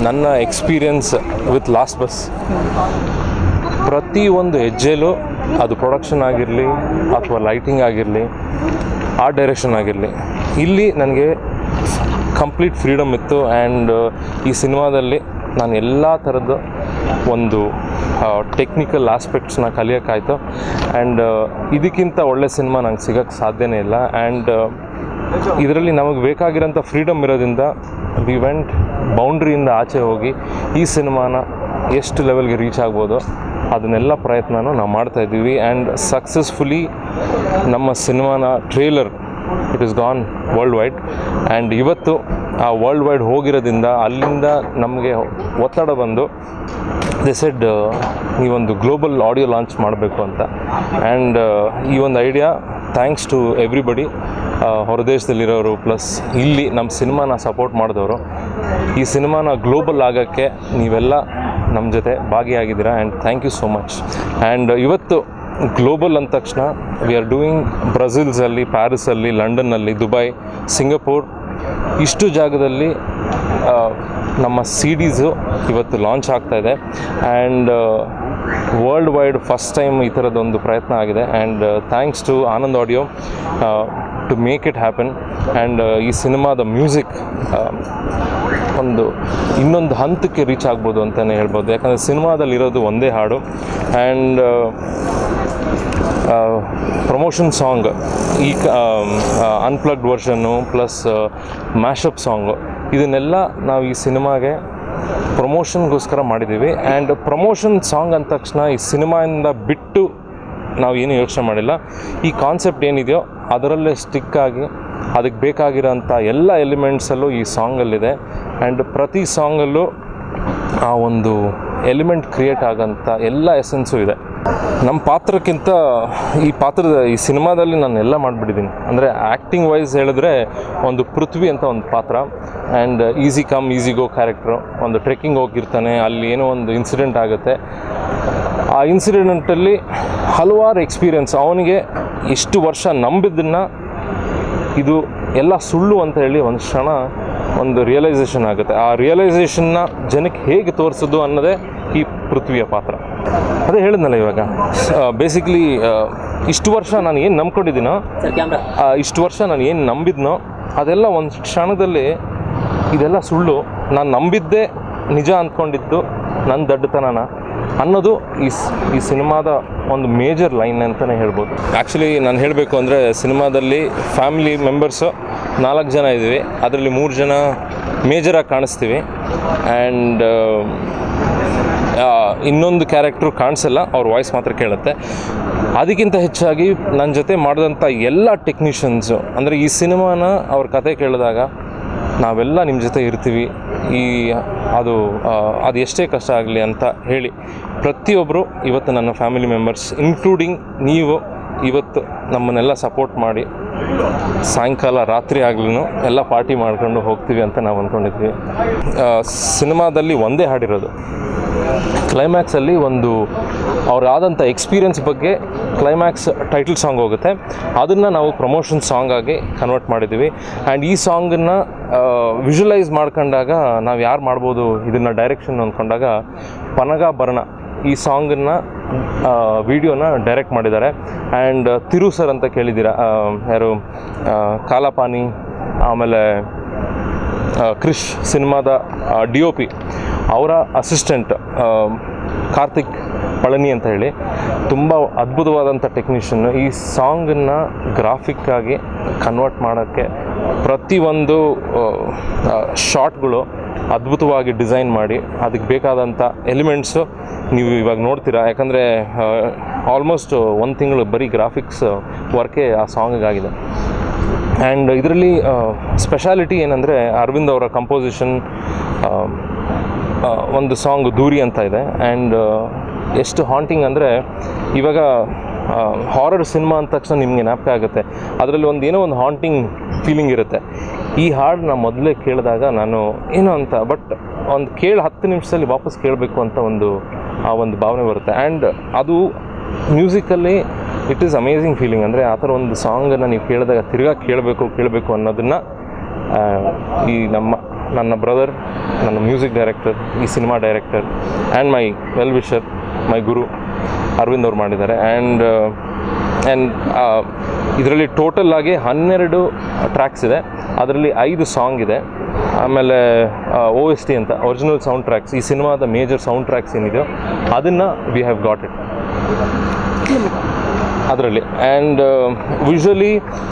ನನ್ನ experience with last bus ಪ್ರತಿ ಒಂದು ಹೆಜ್ಜೆಲೂ ಅದು ಪ್ರೊಡಕ್ಷನ್ ಆಗಿರಲಿ ಅಥವಾ ಲೈಟಿಂಗ್ ಆಗಿರಲಿ ಆರ್ಟ್ ಡೈರೆಕ್ಷನ್ ಆಗಿರಲಿ ಇಲ್ಲಿ ನನಗೆ ಕಂಪ್ಲೀಟ್ ಫ್ರೀಡಮ್ ಇತ್ತು ಆ್ಯಂಡ್ ಈ ಸಿನಿಮಾದಲ್ಲಿ ನಾನು ಎಲ್ಲ ಥರದ್ದು ಒಂದು ಟೆಕ್ನಿಕಲ್ ಆಸ್ಪೆಕ್ಟ್ಸ್ನ ಕಲಿಯೋಕ್ಕಾಯ್ತು ಆ್ಯಂಡ್ ಇದಕ್ಕಿಂತ ಒಳ್ಳೆ ಸಿನಿಮಾ ನಂಗೆ ಸಿಗೋಕ್ಕೆ ಸಾಧ್ಯನೇ ಇಲ್ಲ ಆ್ಯಂಡ್ ಇದರಲ್ಲಿ ನಮಗೆ ಬೇಕಾಗಿರೋಂಥ ಫ್ರೀಡಮ್ ಇರೋದ್ರಿಂದ ವಿ ವೆಂಟ್ ಬೌಂಡ್ರಿಯಿಂದ ಆಚೆ ಹೋಗಿ ಈ ಸಿನಿಮಾನ ಎಷ್ಟು ಲೆವೆಲ್ಗೆ ರೀಚ್ ಆಗ್ಬೋದು ಅದನ್ನೆಲ್ಲ ಪ್ರಯತ್ನನೂ ನಾವು ಮಾಡ್ತಾ ಇದ್ದೀವಿ ಆ್ಯಂಡ್ ಸಕ್ಸಸ್ಫುಲಿ ನಮ್ಮ ಸಿನಿಮಾನ trailer it is gone world wide and ಇವತ್ತು ಆ ವರ್ಲ್ಡ್ ವೈಡ್ ಹೋಗಿರೋದ್ರಿಂದ ಅಲ್ಲಿಂದ ನಮಗೆ ಒತ್ತಡ ಬಂದು ದೆ ಸೆಡ್ ನೀವೊಂದು ಗ್ಲೋಬಲ್ ಆಡಿಯೋ ಲಾಂಚ್ ಮಾಡಬೇಕು ಅಂತ ಆ್ಯಂಡ್ ಈ ಒಂದು ಐಡಿಯಾ ಥ್ಯಾಂಕ್ಸ್ ಟು ಎವ್ರಿಬಡಿ ಹೊರದೇಶದಲ್ಲಿರೋರು ಪ್ಲಸ್ ಇಲ್ಲಿ ನಮ್ಮ ಸಿನಿಮಾನ ಸಪೋರ್ಟ್ ಮಾಡಿದವರು ಈ ಸಿನಿಮಾನ ಗ್ಲೋಬಲ್ ಆಗೋಕ್ಕೆ ನೀವೆಲ್ಲ ನಮ್ಮ ಜೊತೆ ಭಾಗಿಯಾಗಿದ್ದೀರಾ and thank you so much and ಇವತ್ತು ಗ್ಲೋಬಲ್ ಅಂದ ತಕ್ಷಣ ವಿ ಆರ್ ಡೂಯಿಂಗ್ ಬ್ರೆಜಿಲ್ಸಲ್ಲಿ ಪ್ಯಾರಿಸಲ್ಲಿ ಲಂಡನ್ನಲ್ಲಿ ದುಬೈ ಸಿಂಗಪೂರ್ ಇಷ್ಟು ಜಾಗದಲ್ಲಿ ಆ, ನಮ್ಮ ಸಿ ಡೀಸು ಇವತ್ತು ಲಾಂಚ್ ಆಗ್ತಾ ಇದೆ and worldwide first time ಈ ಥರದ್ದೊಂದು ಪ್ರಯತ್ನ ಆಗಿದೆ and thanks to Anand Audio to make it happen and ಈ ಸಿನಿಮಾದ ಮ್ಯೂಸಿಕ್ ಒಂದು ಇನ್ನೊಂದು ಹಂತಕ್ಕೆ ರೀಚ್ ಆಗ್ಬೋದು ಅಂತಲೇ ಹೇಳ್ಬೋದು ಯಾಕಂದರೆ ಸಿನಿಮಾದಲ್ಲಿರೋದು ಒಂದೇ ಹಾಡು ಆ್ಯಂಡ್ ಪ್ರಮೋಷನ್ ಸಾಂಗ್ ಈ ಅನ್ಪ್ಲಗ್ಡ್ ವರ್ಷನ್ನು ಪ್ಲಸ್ ಮ್ಯಾಶಪ್ ಸಾಂಗು ಇದನ್ನೆಲ್ಲ ನಾವು ಈ ಸಿನಿಮಾಗೆ ಪ್ರಮೋಷನ್ಗೋಸ್ಕರ ಮಾಡಿದ್ದೀವಿ ಆ್ಯಂಡ್ ಪ್ರಮೋಷನ್ ಸಾಂಗ್ ಅಂದ ತಕ್ಷಣ ಈ ಸಿನಿಮಾಯಿಂದ ಬಿಟ್ಟು ನಾವು ಏನು ಯೋಚನೆ ಮಾಡಿಲ್ಲ ಈ ಕಾನ್ಸೆಪ್ಟ್ ಏನಿದೆಯೋ ಅದರಲ್ಲೇ ಸ್ಟಿಕ್ ಆಗಿ ಅದಕ್ಕೆ ಬೇಕಾಗಿರೋಂಥ ಎಲ್ಲ ಎಲಿಮೆಂಟ್ಸಲ್ಲೂ ಈ ಸಾಂಗಲ್ಲಿದೆ ಆ್ಯಂಡ್ ಪ್ರತಿ ಸಾಂಗಲ್ಲೂ ಆ ಒಂದು ಎಲಿಮೆಂಟ್ ಕ್ರಿಯೇಟ್ ಆಗೋಂಥ ಎಲ್ಲ ಎಸೆನ್ಸು ಇದೆ ನಮ್ಮ ಪಾತ್ರಕ್ಕಿಂತ ಈ ಪಾತ್ರದ ಈ ಸಿನಿಮಾದಲ್ಲಿ ನಾನು ಎಲ್ಲ ಮಾಡಿಬಿಟ್ಟಿದ್ದೀನಿ ಅಂದರೆ ಆ್ಯಕ್ಟಿಂಗ್ ವೈಸ್ ಹೇಳಿದ್ರೆ ಒಂದು ಪೃಥ್ವಿ ಅಂತ ಒಂದು ಪಾತ್ರ and easy come easy go character ಒಂದು ಟ್ರೆಕ್ಕಿಂಗ್ ಹೋಗಿರ್ತಾನೆ ಅಲ್ಲಿ ಏನೋ ಒಂದು ಇನ್ಸಿಡೆಂಟ್ ಆಗುತ್ತೆ ಆ ಇನ್ಸಿಡೆಂಟಲ್ಲಿ ಹಲವಾರು ಎಕ್ಸ್ಪೀರಿಯನ್ಸ್ ಅವನಿಗೆ ಇಷ್ಟು ವರ್ಷ ನಂಬಿದ್ದನ್ನು ಇದು ಎಲ್ಲ ಸುಳ್ಳು ಅಂತ ಹೇಳಿ ಒಂದು ಕ್ಷಣ ಒಂದು ರಿಯಲೈಸೇಷನ್ ಆಗುತ್ತೆ ಆ ರಿಯಲೈಸೇಷನ್ನ ಜನಕ್ಕೆ ಹೇಗೆ ತೋರಿಸೋದು ಅನ್ನೋದೇ ಈ ಪೃಥ್ವಿಯ ಪಾತ್ರ ಅದೇ ಹೇಳಿದ್ನಲ್ಲ ಇವಾಗ ಬೇಸಿಕ್ಲಿ ಇಷ್ಟು ವರ್ಷ ನಾನು ಏನು ನಂಬ್ಕೊಂಡಿದ್ದೀನೋ ಆ, ಇಷ್ಟು ವರ್ಷ ನಾನು ಏನು ನಂಬಿದ್ನೋ ಅದೆಲ್ಲ ಒಂದು ಕ್ಷಣದಲ್ಲಿ ಇದೆಲ್ಲ ಸುಳ್ಳು ನಾನು ನಂಬಿದ್ದೇ ನಿಜ ಅಂದ್ಕೊಂಡಿದ್ದು ನನ್ನ ದಡ್ಡತನನ ಅನ್ನೋದು ಈ ಸ್- ಈ ಸಿನಿಮಾದ ಒಂದು ಮೇಜರ್ ಲೈನ್ ಅಂತಲೇ ಹೇಳ್ಬೋದು ಆ್ಯಕ್ಚುಲಿ ನಾನು ಹೇಳಬೇಕು ಅಂದರೆ ಸಿನಿಮಾದಲ್ಲಿ ಫ್ಯಾಮಿಲಿ ಮೆಂಬರ್ಸು ನಾಲ್ಕು ಜನ ಇದ್ದೀವಿ ಅದರಲ್ಲಿ ಮೂರು ಜನ ಮೇಜರಾಗಿ ಕಾಣಿಸ್ತೀವಿ ಆ್ಯಂಡ್ ಇನ್ನೊಂದು ಕ್ಯಾರೆಕ್ಟ್ರು ಕಾಣಿಸಲ್ಲ ಅವ್ರ ವಾಯ್ಸ್ ಮಾತ್ರ ಕೇಳುತ್ತೆ ಅದಕ್ಕಿಂತ ಹೆಚ್ಚಾಗಿ ನನ್ನ ಜೊತೆ ಮಾಡಿದಂಥ ಎಲ್ಲ ಟೆಕ್ನಿಷಿಯನ್ಸು ಅಂದರೆ ಈ ಸಿನಿಮಾನ ಅವ್ರ ಕತೆ ಕೇಳಿದಾಗ ನಾವೆಲ್ಲ ನಿಮ್ಮ ಜೊತೆ ಇರ್ತೀವಿ ಈ ಅದು ಆ, ಅದು ಎಷ್ಟೇ ಕಷ್ಟ ಆಗಲಿ ಅಂತ ಹೇಳಿ ಪ್ರತಿಯೊಬ್ಬರು ಇವತ್ತು ನನ್ನ ಫ್ಯಾಮಿಲಿ ಮೆಂಬರ್ಸ್ ಇನ್ಕ್ಲೂಡಿಂಗ್ ನೀವು ಇವತ್ತು ನಮ್ಮನ್ನೆಲ್ಲ ಸಪೋರ್ಟ್ ಮಾಡಿ ಸಾಯಂಕಾಲ ರಾತ್ರಿ ಆಗ್ಲೂ ಎಲ್ಲ ಪಾರ್ಟಿ ಮಾಡ್ಕೊಂಡು ಹೋಗ್ತೀವಿ ಅಂತ ನಾವು ಅಂದ್ಕೊಂಡಿದ್ವಿ ಆ, ಸಿನಿಮಾದಲ್ಲಿ ಒಂದೇ ಹಾಡಿರೋದು ಕ್ಲೈಮ್ಯಾಕ್ಸಲ್ಲಿ ಒಂದು ಅವ್ರಾದಂಥ ಎಕ್ಸ್ಪೀರಿಯನ್ಸ್ ಬಗ್ಗೆ ಕ್ಲೈಮ್ಯಾಕ್ಸ್ ಟೈಟಲ್ ಸಾಂಗ್ ಹೋಗುತ್ತೆ ಅದನ್ನು ನಾವು ಪ್ರಮೋಷನ್ ಸಾಂಗ್ ಆಗಿ ಕನ್ವರ್ಟ್ ಮಾಡಿದ್ದೀವಿ ಆ್ಯಂಡ್ ಈ ಸಾಂಗನ್ನು ವಿಜುವಲೈಸ್ ಮಾಡ್ಕೊಂಡಾಗ ನಾವು ಯಾರು ಮಾಡ್ಬೋದು ಇದನ್ನು ಡೈರೆಕ್ಷನ್ ಅಂದ್ಕೊಂಡಾಗ ಪನಗಾಭರಣ ಈ ಸಾಂಗನ್ನು ವಿಡಿಯೋನ ಡೈರೆಕ್ಟ್ ಮಾಡಿದ್ದಾರೆ ಆ್ಯಂಡ್ ತಿರು ಸರ್ ಅಂತ ಕೇಳಿದ್ದೀರಾ ಆ, ಯಾರು ಆ, ಕಾಲಾಪಾನಿ ಆಮೇಲೆ ಆ, ಕ್ರಿಶ್ ಸಿನಿಮಾದ ಡಿ ಒ ಪಿ ಅವರ ಅಸಿಸ್ಟೆಂಟ್ ಕಾರ್ತಿಕ್ ಪಳನಿ ಅಂತ ಹೇಳಿ ತುಂಬ ಅದ್ಭುತವಾದಂಥ ಟೆಕ್ನಿಷಿಯನ್ ಈ ಸಾಂಗನ್ನು ಗ್ರಾಫಿಕ್ಕಾಗಿ ಕನ್ವರ್ಟ್ ಮಾಡೋಕ್ಕೆ ಪ್ರತಿಯೊಂದು ಶಾರ್ಟ್ಗಳು ಅದ್ಭುತವಾಗಿ ಡಿಸೈನ್ ಮಾಡಿ ಅದಕ್ಕೆ ಬೇಕಾದಂಥ ಎಲಿಮೆಂಟ್ಸು ನೀವು ಇವಾಗ ನೋಡ್ತೀರಾ ಯಾಕಂದರೆ ಆಲ್ಮೋಸ್ಟ್ ಒಂದು ತಿಂಗಳು ಬರೀ ಗ್ರಾಫಿಕ್ಸ್ ವರ್ಕೇ ಆ ಸಾಂಗಿಗಾಗಿದೆ ಆ್ಯಂಡ್ ಇದರಲ್ಲಿ ಸ್ಪೆಷಾಲಿಟಿ ಏನಂದರೆ ಅರವಿಂದ್ ಅವರ ಕಂಪೋಸಿಷನ್ ಒಂದು ಸಾಂಗ್ ದೂರಿ ಅಂತ ಇದೆ ಆ್ಯಂಡ್ ಎಷ್ಟು ಹಾಂಟಿಂಗ್ ಅಂದರೆ ಇವಾಗ ಹಾರರ್ ಸಿನಿಮಾ ಅಂದ ತಕ್ಷಣ ನಿಮಗೆ ಜ್ಞಾಪಕ ಆಗುತ್ತೆ ಅದರಲ್ಲಿ ಒಂದು ಏನೋ ಒಂದು ಹಾಂಟಿಂಗ್ ಫೀಲಿಂಗ್ ಇರುತ್ತೆ ಈ ಹಾಡನ್ನ ಮೊದಲೇ ಕೇಳಿದಾಗ ನಾನು ಏನೋ ಅಂತ ಬಟ್ ಒಂದು ಕೇಳಿ ಹತ್ತು ನಿಮಿಷದಲ್ಲಿ ವಾಪಸ್ ಕೇಳಬೇಕು ಅಂತ ಒಂದು ಆ ಒಂದು ಭಾವನೆ ಬರುತ್ತೆ ಆ್ಯಂಡ್ ಅದು ಮ್ಯೂಸಿಕಲ್ಲಿ ಇಟ್ ಈಸ್ ಅಮೇಝಿಂಗ್ ಫೀಲಿಂಗ್ ಅಂದರೆ ಆ ಥರ ಒಂದು ಸಾಂಗನ್ನು ನೀವು ಕೇಳಿದಾಗ ತಿರ್ಗಾ ಕೇಳಬೇಕು ಕೇಳಬೇಕು ಅನ್ನೋದನ್ನು ಈ ನಮ್ಮ ನನ್ನ ಬ್ರದರ್ ನನ್ನ ಮ್ಯೂಸಿಕ್ ಡೈರೆಕ್ಟರ್ ಈ cinema director and my well wisher my guru Aravind ಅವ್ರು ಮಾಡಿದ್ದಾರೆ ಆ್ಯಂಡ್ ಆ್ಯಂಡ್ ಇದರಲ್ಲಿ ಟೋಟಲ್ ಆಗಿ ಹನ್ನೆರಡು ಟ್ರ್ಯಾಕ್ಸ್ ಇದೆ ಅದರಲ್ಲಿ ಐದು ಸಾಂಗ್ ಇದೆ ಆಮೇಲೆ ಓ ಎಸ್ ಟಿ ಅಂತ ಒರಿಜಿನಲ್ ಸೌಂಡ್ ಟ್ರ್ಯಾಕ್ಸ್ ಈ ಸಿನಿಮಾದ ಮೇಜರ್ ಸೌಂಡ್ ಟ್ರ್ಯಾಕ್ಸ್ ಏನಿದೆಯೋ ಅದನ್ನು ವಿ ಹ್ಯಾವ್ ಗಾಟ್ ಇಟ್ ಅದರಲ್ಲಿ ಆ್ಯಂಡ್ ಯೂಶ್ವಲಿ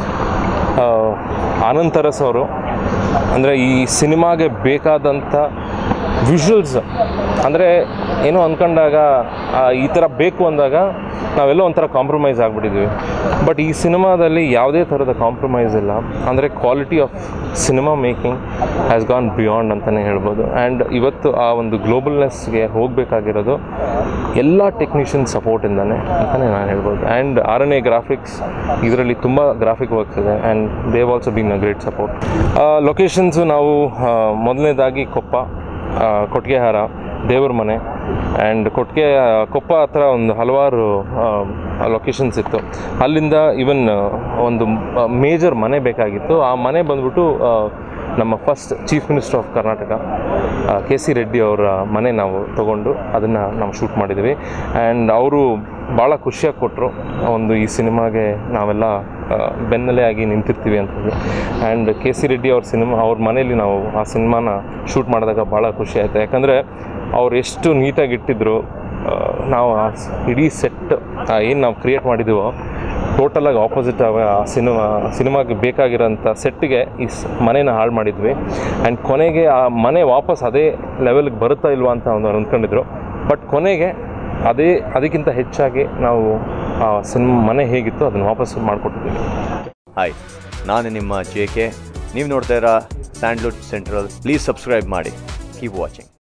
ಆನಂದ್ ತರಸ್ ಅವರು ಅಂದರೆ ಈ ಸಿನಿಮಾಗೆ ಬೇಕಾದಂಥ ವಿಷುವಲ್ಸ್ ಅಂದರೆ ಏನೋ ಅಂದ್ಕೊಂಡಾಗ ಆ, ಈ ಥರ ಬೇಕು ಅಂದಾಗ ನಾವೆಲ್ಲೋ ಒಂಥರ ಕಾಂಪ್ರಮೈಸ್ ಆಗಿಬಿಟ್ಟಿದ್ವಿ ಬಟ್ ಈ ಸಿನಿಮಾದಲ್ಲಿ ಯಾವುದೇ ಥರದ ಕಾಂಪ್ರಮೈಸ್ ಇಲ್ಲ ಅಂದರೆ quality of cinema making has gone beyond ಅಂತಲೇ ಹೇಳ್ಬೋದು ಆ್ಯಂಡ್ ಇವತ್ತು ಆ ಒಂದು ಗ್ಲೋಬಲ್ನೆಸ್ಗೆ ಹೋಗಬೇಕಾಗಿರೋದು ಎಲ್ಲ ಟೆಕ್ನಿಷಿಯನ್ ಸಪೋರ್ಟಿಂದಾನೆ ಅಂತಲೇ ನಾನು ಹೇಳ್ಬೋದು ಆ್ಯಂಡ್ ಆರನೇ ಗ್ರಾಫಿಕ್ಸ್ ಇದರಲ್ಲಿ ತುಂಬ ಗ್ರಾಫಿಕ್ ವರ್ಕ್ಸ್ ಇದೆ and Dev also been a great support locations ನಾವು ಆ, ಮೊದಲನೇದಾಗಿ ಕೊಪ್ಪ ಆ, ಕೊಟ್ಟಿಗೆಹಾರ ದೇವ್ರ ಮನೆ ಆ್ಯಂಡ್ ಕೊಟ್ಟಿಗೆ ಕೊಪ್ಪ ಹತ್ರ ಒಂದು ಹಲವಾರು ಲೊಕೇಶನ್ಸ್ ಇತ್ತು ಅಲ್ಲಿಂದ ಇವನ್ ಒಂದು ಮೇಜರ್ ಮನೆ ಬೇಕಾಗಿತ್ತು ಆ ಮನೆ ಬಂದ್ಬಿಟ್ಟು ಆ, ನಮ್ಮ first chief minister of Karnataka K C Reddy ಅವರ ಮನೆ ನಾವು ತೊಗೊಂಡು ಅದನ್ನು ನಾವು ಶೂಟ್ ಮಾಡಿದ್ವಿ ಆ್ಯಂಡ್ ಅವರು ಭಾಳ ಖುಷಿಯಾಗಿ ಕೊಟ್ಟರು ಒಂದು ಈ ಸಿನಿಮಾಗೆ ನಾವೆಲ್ಲ ಆ, ಬೆನ್ನಲ್ಲೇ ಆಗಿ ನಿಂತಿರ್ತೀವಿ ಅಂತ ಹೇಳಿ ಆ್ಯಂಡ್ ಕೆ ಸಿ ರೆಡ್ಡಿ ಅವ್ರ ಸಿನಿಮಾ ಅವ್ರ ಮನೇಲಿ ನಾವು ಆ ಸಿನಿಮಾನ ಶೂಟ್ ಮಾಡಿದಾಗ ಭಾಳ ಖುಷಿ ಆಯಿತು ಯಾಕಂದರೆ ಅವ್ರು ಎಷ್ಟು ನೀಟಾಗಿ ಇಟ್ಟಿದ್ರು ಆ, ನಾವು ಆ ಸ್- ಇಡೀ ಸೆಟ್ ಏನು ನಾವು ಕ್ರಿಯೇಟ್ ಮಾಡಿದ್ದೀವೋ ಟೋಟಲಾಗಿ ಆಪೋಸಿಟ್ ಆ ಸಿನಿಮಾ ಸಿನಿಮಾಗೆ ಬೇಕಾಗಿರೋಂಥ ಸೆಟ್ಗೆ ಈ ಸ್- ಮನೇನ ಹಾಳು ಮಾಡಿದ್ವಿ ಆ್ಯಂಡ್ ಕೊನೆಗೆ ಆ ಮನೆ ವಾಪಸ್ ಅದೇ ಲೆವೆಲ್ಗೆ ಬರುತ್ತಾ ಇಲ್ವಾ ಅಂತ ಒಂದು ಅಂದ್ಕೊಂಡಿದ್ರು ಬಟ್ ಕೊನೆಗೆ ಅದೇ ಅದಕ್ಕಿಂತ ಹೆಚ್ಚಾಗಿ ನಾವು ಆ ಸಿನಿಮಾ ಮನೆ ಹೇಗಿತ್ತು ಅದನ್ನು ವಾಪಸ್ ಮಾಡಿಕೊಟ್ಟಿದ್ದೀವಿ ಹಾಯ್ ನಾನು ನಿಮ್ಮ ಜೆ ಕೆ ನೀವು ನೋಡ್ತಾ ಇರೋ ಸ್ಯಾಂಡ್ಲುಡ್ ಸೆಂಟ್ರಲ್ ಪ್ಲೀಸ್ ಸಬ್ಸ್ಕ್ರೈಬ್ ಮಾಡಿ ಕೀಪ್ ವಾಚಿಂಗ್